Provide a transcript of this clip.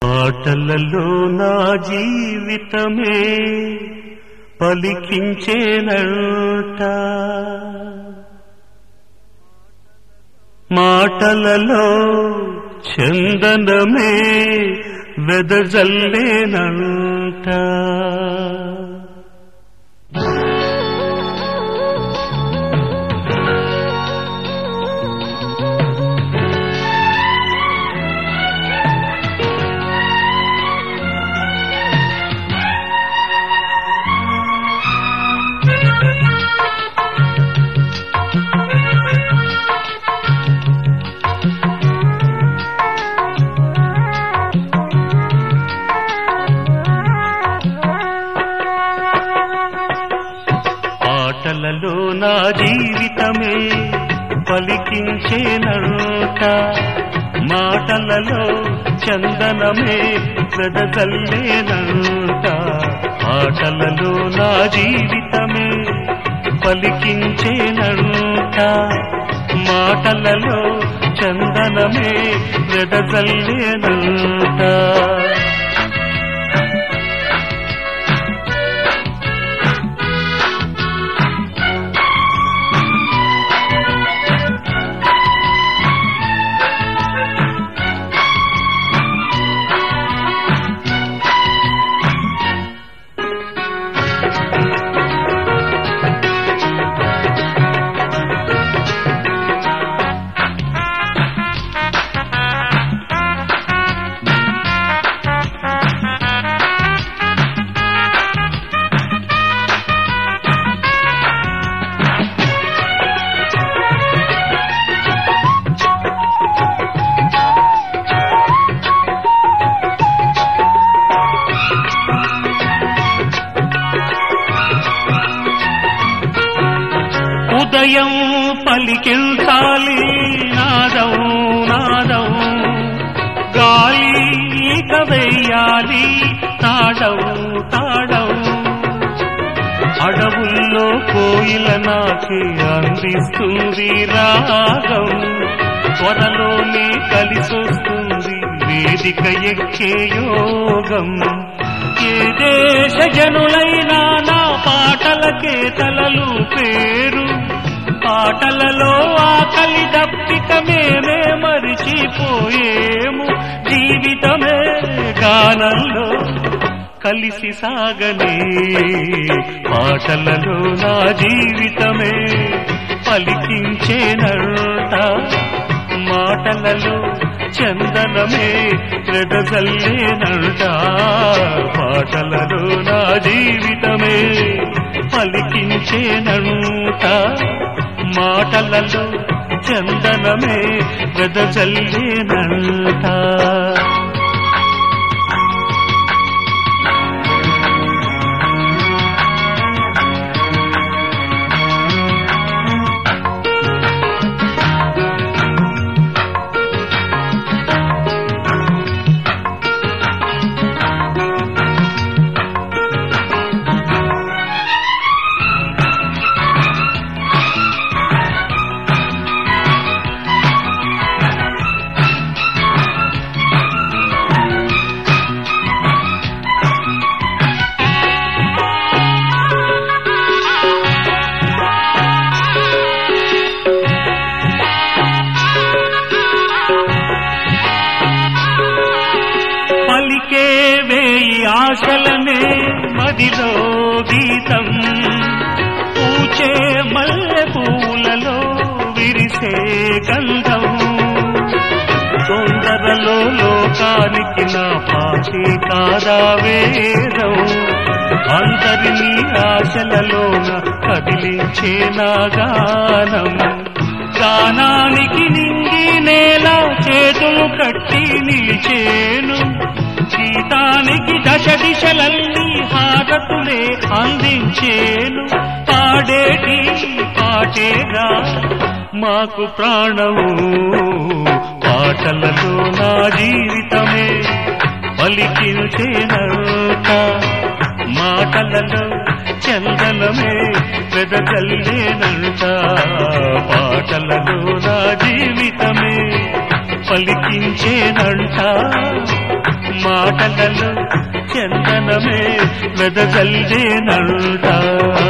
ఆటలలో నా జీవితమే పలికించేనంట మాటలలో చందనమే వెదజల్లేనంట ఆటలలో నా జీవితమే పలికించేనంట మాటలలో చందనమే వెదజల్లేనంట ఆటలలో నా జీవితమే పలికించేనంట మాటలలో చందనమే వెదజల్లేనంట ఉదయం పలికించాలి నాదం నాదం గాలి ఇక వెయ్యాలి తాడవు తాడవు అడవుల్లో కోయిల నాకి అందిస్తుంది రాగం త్వరలోనే కలిసొస్తుంది వేదిక ఎక్కే యోగం ఏ దేశ జనులైనా నా పాటలకే తలలు పేరు పాటలలో ఆకలి దప్పిక మేమే మరిచిపోయేము జీవితమే గానంలో కలిసి సాగనే పాటలలో నా జీవితమే పలికించేనంట మాటలలో చందనమే వెదజల్లేనంట పాటలలో నా జీవితమే పలికించేనంట మాటలలో చందనమే వెదజల్లేనంట పలికే వేయి ఆశలనే మదిలో గీతం పూచే మల్లె పూలలో విరిసే గంధం తొందరలో లోకానికి నా పాటి కాదా వేదం అందరినీ ఆశలలోన కదిలించే నా గానం గానానికి నింగి నేల చేతులు కట్టి నిలిచేను గీతానికి దశ దిశలన్నీ హారతులే అందించేను పాడేటి పాటేగా మాకు ప్రాణము పాటలలో నా జీవితమే పలికించేనంట మాటలలో చందనమే వెదజల్లేనంట పాటలలో నా జీవితమే పలికించేనంట మాటలలో చందనమే వెదజల్లేనంట